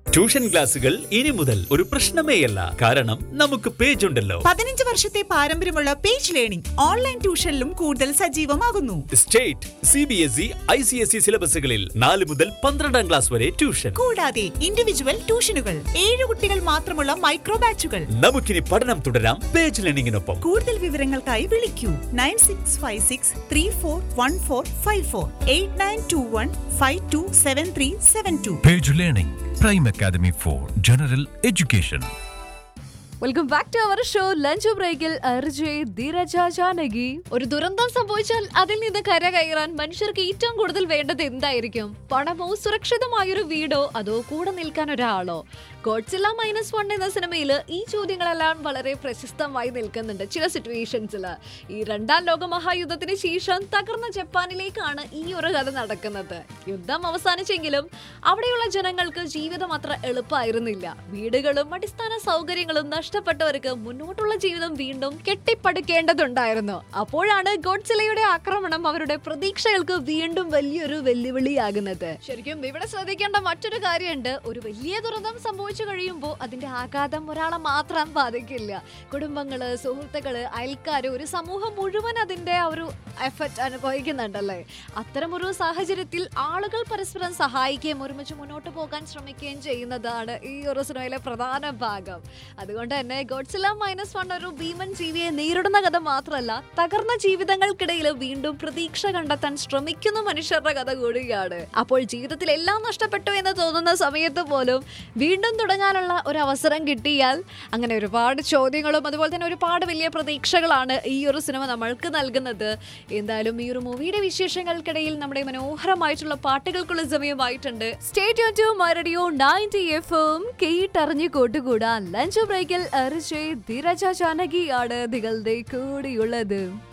Tuition ക്ലാസുകൾ ഇനി മുതൽ ഒരു പ്രശ്നമേയല്ല കാരണം നമുക്ക് പേജ് ഉണ്ടല്ലോ പതിനഞ്ച് വർഷത്തെ പാരമ്പര്യമുള്ള പേജ് ലേണിംഗ് ഓൺലൈൻ ട്യൂഷനിലും കൂടുതൽ സജീവമാകുന്നു state C B S E I C S E സിലബസുകളിൽ നാല് മുതൽ പന്ത്രണ്ടാം ക്ലാസ് വരെ ട്യൂഷൻ കൂടാതെ ഇൻഡിവിജ്വൽ ട്യൂഷനുകൾ ഏഴ് കുട്ടികൾ മാത്രമുള്ള മൈക്രോ ബാച്ചുകൾ നമുക്കിനി പഠനം തുടരാം പേജ് ലേണിംഗിനൊപ്പം കൂടുതൽ വിവരങ്ങൾക്കായി വിളിക്കൂ nine six five six three four one four five four eight nine two one five two seven three seven two Page Learning, Prime Academy for General Education. Welcome back to our show lunch ബ്രേക്കിൽ അർജയ് ധീരജ ജാനകി ഒരു ദുരന്തം സംഭവിച്ചാൽ അതിൽ നിന്ന് കര കയറാൻ മനുഷ്യർക്ക് ഏറ്റവും കൂടുതൽ വേണ്ടത് എന്തായിരിക്കും പണമോ സുരക്ഷിതമായൊരു വീടോ അതോ കൂടെ നിൽക്കാൻ ഒരാളോ ഗോഡ്സില്ല മൈനസ് വൺ എന്ന സിനിമയിൽ ഈ ചോദ്യങ്ങളെല്ലാം വളരെ പ്രശസ്തമായി നിൽക്കുന്നുണ്ട് ചില സിറ്റുവേഷൻസിൽ ഈ രണ്ടാം ലോക മഹായുദ്ധത്തിന് ശേഷം തകർന്ന ജപ്പാനിലേക്കാണ് ഈ ഒരു കഥ നടക്കുന്നത് യുദ്ധം അവസാനിച്ചെങ്കിലും അവിടെയുള്ള ജനങ്ങൾക്ക് ജീവിതം അത്ര എളുപ്പമായിരുന്നില്ല വീടുകളും അടിസ്ഥാന സൗകര്യങ്ങളും നഷ്ടപ്പെട്ടവർക്ക് മുന്നോട്ടുള്ള ജീവിതം വീണ്ടും കെട്ടിപ്പടുക്കേണ്ടതുണ്ടായിരുന്നു അപ്പോഴാണ് ഗോഡ്സിലയുടെ ആക്രമണം അവരുടെ പ്രതീക്ഷകൾക്ക് വീണ്ടും വലിയൊരു വെല്ലുവിളിയാകുന്നത് ശരിക്കും ഇവിടെ ശ്രദ്ധിക്കേണ്ട മറ്റൊരു കാര്യമുണ്ട് ഒരു വലിയ ദുരന്തം സംഭവിച്ചു കഴിയുമ്പോൾ അതിന്റെ ആഘാതം ഒരാളെ മാത്രം ബാധിക്കില്ല കുടുംബങ്ങള് സുഹൃത്തുക്കള് അയൽക്കാര് ഒരു സമൂഹം മുഴുവൻ അതിന്റെ ആ ഒരു എഫക്റ്റ് അനുഭവിക്കുന്നുണ്ടല്ലേ അത്തരമൊരു സാഹചര്യത്തിൽ ആളുകൾ പരസ്പരം സഹായിക്കുകയും ഒരുമിച്ച് മുന്നോട്ട് പോകാൻ ശ്രമിക്കുകയും ചെയ്യുന്നതാണ് ഈ ഒരു സിനിമയിലെ പ്രധാന ഭാഗം അതുകൊണ്ട് തന്നെ ഗോഡ്സില മൈനസ് വൺ ഒരു ഭീമൻ ജീവിയെ നേരിടുന്ന കഥ മാത്രമല്ല തകർന്ന ജീവിതങ്ങൾക്കിടയിൽ വീണ്ടും പ്രതീക്ഷ കണ്ടെത്താൻ ശ്രമിക്കുന്ന മനുഷ്യരുടെ കഥ കൂടിയാണ് അപ്പോൾ ജീവിതത്തിൽ എല്ലാം നഷ്ടപ്പെട്ടു എന്ന് തോന്നുന്ന സമയത്ത് പോലും വീണ്ടും തുടങ്ങാനുള്ള ഒരു അവസരം കിട്ടിയാൽ അങ്ങനെ ഒരുപാട് ചോദ്യങ്ങളും അതുപോലെ തന്നെ ഒരുപാട് വലിയ പ്രതീക്ഷകളാണ് ഈ ഒരു സിനിമ നമ്മൾക്ക് നൽകുന്നത് എന്തായാലും ഈ ഒരു മൂവിയുടെ വിശേഷങ്ങൾക്കിടയിൽ നമ്മുടെ മനോഹരമായിട്ടുള്ള പാട്ടുകൾക്കുള്ള സമയമായിട്ടുണ്ട് സ്റ്റേറ്റ് ടു മരടിയോ നയൻറ്റി എഫ് എം കേട്ടറിഞ്ഞു കൂട്ടുകൂടാൻ ലഞ്ച് ബ്രേക്കിൽ അരിജയ് ധീരജ ജാനകിയാണ് നിങ്ങളുടെ കൂടിയുള്ളത്